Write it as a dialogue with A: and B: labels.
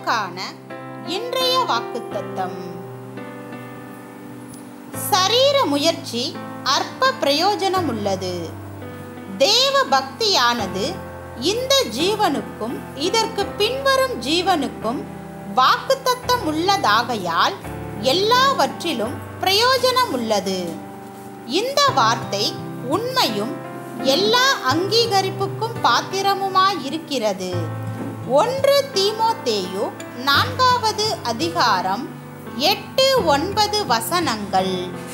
A: நமக்கான இன்றைய வாக்குத்தத்தம் சரீர முயற்சி அற்ப பிரயோஜனமுள்ளது தேவ பக்தியானது இந்த ஜீவனுக்கும் இதற்கு பின்வரும் ஜீவனுக்கும் வாக்குத்தத்தம் உள்ளதாகையால் எல்லாவற்றிலும் பிரயோஜனமுள்ளது இந்த வார்த்தை உண்மையும் எல்லா அங்கீகரிப்புக்கும் பாத்திரமுமாயிருக்கிறது ஒன்று தீமோத்தேயு நான்காவது அதிகாரம் எட்டு ஒன்பது வசனங்கள்